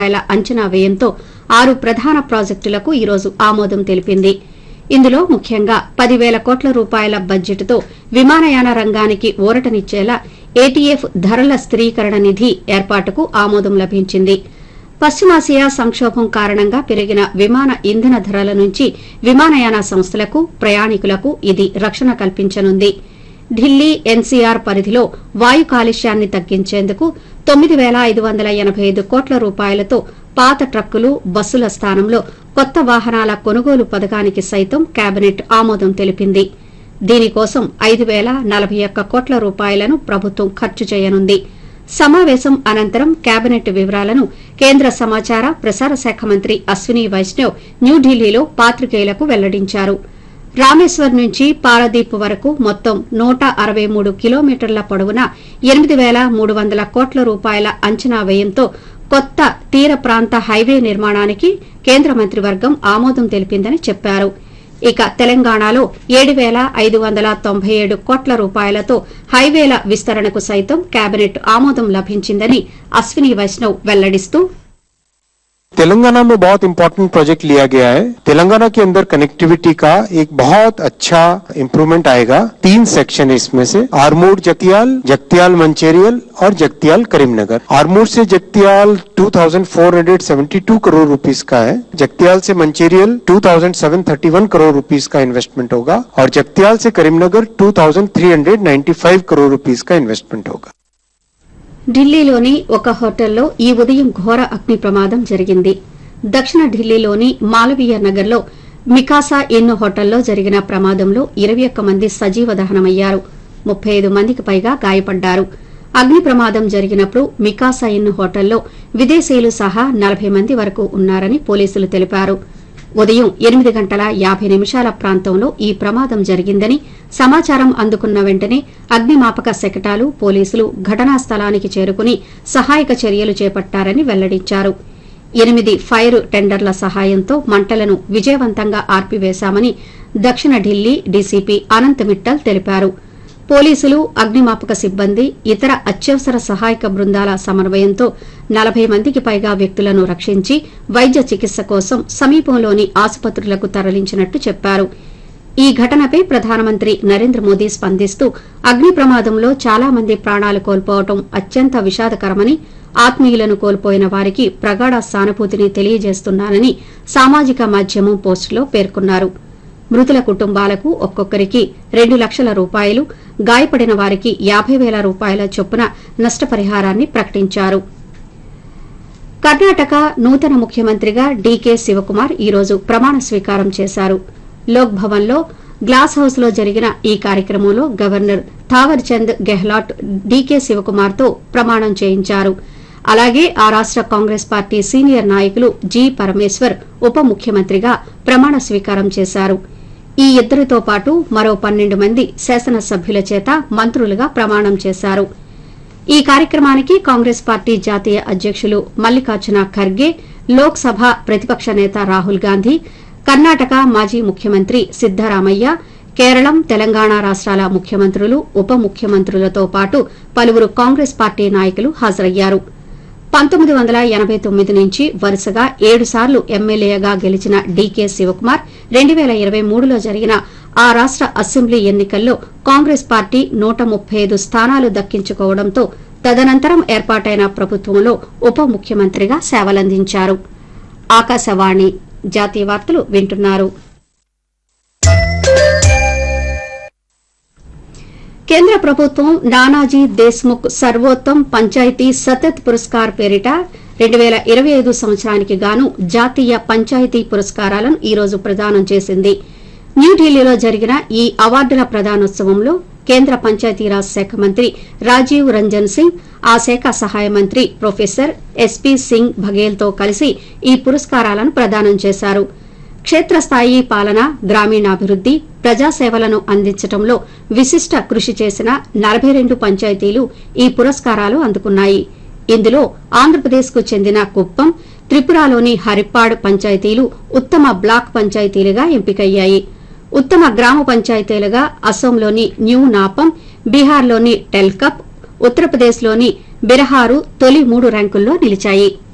రూపాయల అంచనా వ్యయంతో ఆరు ప్రధాన ప్రాజెక్టులకు ఈరోజు ఆమోదం తెలిపింది ఇందులో ముఖ్యంగా పదివేల కోట్ల రూపాయల బడ్జెట్తో విమానయాన రంగానికి ఊరటనిచ్చేలా ఏటీఎఫ్ ధరల స్థిరీకరణ నిధి ఏర్పాటుకు ఆమోదం లభించింది పశ్చిమాసియా సంక్షోభం కారణంగా పెరిగిన విమాన ఇంధన ధరల నుంచి విమానయాన సంస్థలకు ప్రయాణికులకు ఇది రక్షణ కల్పించనుంది ఢిల్లీ ఎన్సీఆర్ పరిధిలో వాయు కాలుష్యాన్ని తగ్గించేందుకు తొమ్మిది పేల ఐదు వందల ఎనబై ఐదు కోట్ల రూపాయలతో పాత ట్రక్కులు బస్సుల స్థానంలో కొత్త వాహనాల కొనుగోలు పథకానికి సైతం కేబినెట్ ఆమోదం తెలిపింది దీనికోసం ఐదు పేల నలభై ఒక్క కోట్ల రూపాయలను ప్రభుత్వం ఖర్చు చేయనుంది సమావేశం అనంతరం కేబినెట్ వివరాలను కేంద్ర సమాచార ప్రసార శాఖ మంత్రి అశ్విని వైష్ణవ్ న్యూఢిల్లీలో పాత్రికేయులకు వెల్లడించారు రామేశ్వర్ నుంచి పారదీప్ వరకు మొత్తం నూట అరవై మూడు కిలోమీటర్ల పొడవున ఎనిమిది పేల మూడు వందల కోట్ల రూపాయల అంచనా వ్యయంతో కొత్త తీర ప్రాంత హైవే నిర్మాణానికి కేంద్ర మంత్రివర్గం ఆమోదం తెలిపిందని చెప్పారు ఇక తెలంగాణలో ఏడు పేల ఐదు వందల తొంభై ఏడు కోట్ల రూపాయలతో హైవేల విస్తరణకు సైతం కేబినెట్ ఆమోదం లభించిందని అశ్విని వైష్ణవ్ వెల్లడిస్తూ तेलंगाना में बहुत इंपॉर्टेंट प्रोजेक्ट लिया गया है तेलंगाना के अंदर कनेक्टिविटी का एक बहुत अच्छा इम्प्रूवमेंट आएगा तीन सेक्शन है इसमें से आरमूर जगतियाल जगतियाल मंचेरियल और जगतियाल करीमनगर आरमूर से जगतियाल 2472 करोड़ रुपीस का है जगतियाल से मंचेरियल 2731 करोड़ रुपीस का इन्वेस्टमेंट होगा और जगतियाल से करीमनगर 2395 करोड़ रुपीस का इन्वेस्टमेंट होगा ఢిల్లీలోని ఒక హోటల్లో ఈ ఉదయం ఘోర అగ్ని ప్రమాదం జరిగింది దక్షిణ ఢిల్లీలోని మాలవీయ నగర్లో మికాసా ఇన్ హోటల్లో జరిగిన ప్రమాదంలో ఇరవై ఒక్క మంది సజీవ దహనమయ్యారు ముప్పై ఐదు మందికి పైగా గాయపడ్డారు అగ్ని ప్రమాదం జరిగినప్పుడు మికాసా ఇన్ హోటల్లో విదేశీయులు సహా నలభై మంది వరకు ఉన్నారని పోలీసులు తెలిపారు ఉదయం ఎనిమిది గంటల యాభై నిమిషాల ప్రాంతంలో ఈ ప్రమాదం జరిగిందని సమాచారం అందుకున్న వెంటనే అగ్నిమాపక శకటాలు పోలీసులు ఘటనా స్థలానికి చేరుకుని సహాయక చర్యలు చేపట్టారని వెల్లడించారు ఎనిమిది ఫైర్ టెండర్ల సహాయంతో మంటలను విజయవంతంగా ఆర్పివేశామని దక్షిణ ఢిల్లీ డీసీపీ అనంత్ మిట్టల్ తెలిపారు పోలీసులు అగ్నిమాపక సిబ్బంది ఇతర అత్యవసర సహాయక బృందాల సమన్వయంతో నలభై మందికి పైగా వ్యక్తులను రక్షించి వైద్య చికిత్స కోసం సమీపంలోని ఆసుపత్రులకు తరలించినట్టు చెప్పారు ఈ ఘటనపై ప్రధానమంత్రి నరేంద్ర మోదీ స్పందిస్తూ అగ్ని ప్రమాదంలో చాలా మంది ప్రాణాలు కోల్పోవడం అత్యంత విషాదకరమని ఆత్మీయులను కోల్పోయిన వారికి ప్రగాఢ సానుభూతిని తెలియజేస్తున్నానని సామాజిక మాధ్యమం పోస్టులో పేర్కొన్నారు మృతుల కుటుంబాలకు ఒక్కొక్కరికి రెండు లక్షల రూపాయలు గాయపడిన వారికి యాభై వేల రూపాయల చొప్పున నష్టపరిహారాన్ని ప్రకటించారు కర్ణాటక నూతన ముఖ్యమంత్రిగా డీకే శివకుమార్ ఈరోజు ప్రమాణ స్వీకారం చేశారు లోక్ భవన్లో గ్లాస్ హౌస్ లో జరిగిన ఈ కార్యక్రమంలో గవర్నర్ థావర్ చంద్ గెహ్లాట్ డీకే శివకుమార్తో ప్రమాణం చేయించారు అలాగే ఆ రాష్ట కాంగ్రెస్ పార్టీ సీనియర్ నాయకులు జి పరమేశ్వర్ ఉప ముఖ్యమంత్రిగా ప్రమాణ స్వీకారం చేశారు ఈ ఇద్దరితో పాటు మరో పన్నెండు మంది శాసనసభ్యుల చేత మంత్రులుగా ప్రమాణం చేశారు ఈ కార్యక్రమానికి కాంగ్రెస్ పార్టీ జాతీయ అధ్యకులు మల్లికార్జున ఖర్గే లోక్సభ ప్రతిపక్ష నేత రాహుల్ గాంధీ కర్ణాటక మాజీ ముఖ్యమంత్రి సిద్దరామయ్య కేరళం తెలంగాణ రాష్ట్రాల ముఖ్యమంత్రులు ఉప ముఖ్యమంత్రులతో పాటు పలువురు కాంగ్రెస్ పార్టీ నాయకులు హాజరయ్యారు పంతొమ్మిది వందల ఎనబై తొమ్మిది నుంచి వరుసగా ఏడు సార్లు ఎమ్మెల్యేగా గెలిచిన డీకే శివకుమార్ రెండు పేల ఇరవై మూడులో జరిగిన ఆ రాష్ట అసెంబ్లీ ఎన్నికల్లో కాంగ్రెస్ పార్టీ నూట ముప్పై ఐదు స్థానాలు దక్కించుకోవడంతో తదనంతరం ఏర్పాటైన ప్రభుత్వంలో ఉప ముఖ్యమంత్రిగా సేవలందించారు ఆకాశవాణి జాతీయ వార్తలు వింటున్నారు కేంద్ర ప్రభుత్వం నానాజీ దేశ్ముఖ్ సర్వోత్తమ్ పంచాయతీ సతత్ పురస్కార్ పేరిట రెండు పేల ఇరవై ఐదు సంవత్సరానికి గాను జాతీయ పంచాయతీ పురస్కారాలను ఈ రోజు ప్రదానం చేసింది న్యూఢిల్లీలో జరిగిన ఈ అవార్డుల ప్రదానోత్సవంలో కేంద్ర పంచాయతీరాజ్ శాఖ మంత్రి రాజీవ్ రంజన్ సింగ్ ఆ శాఖ సహాయ మంత్రి ప్రొఫెసర్ ఎస్పీ సింగ్ బఘేల్తో కలిసి ఈ పురస్కారాలను ప్రదానం చేశారు క్షేత్రస్థాయి పాలన గ్రామీణాభివృద్ది ప్రజాసేవలను అందించడంలో విశిష్ట కృషి చేసిన నలభై రెండు పంచాయతీలు ఈ పురస్కారాలు అందుకున్నాయి ఇందులో ఆంధ్రప్రదేశ్కు చెందిన కుప్పం త్రిపురలోని హరిప్పాడ్ పంచాయతీలు ఉత్తమ బ్లాక్ పంచాయతీలుగా ఎంపికయ్యాయి ఉత్తమ గ్రామ పంచాయతీలుగా అసోంలోని న్యూ నాపం బీహార్లోని టెల్కప్ ఉత్తరప్రదేశ్లోని బిరహారు తొలి మూడు ర్యాంకుల్లో నిలిచాయి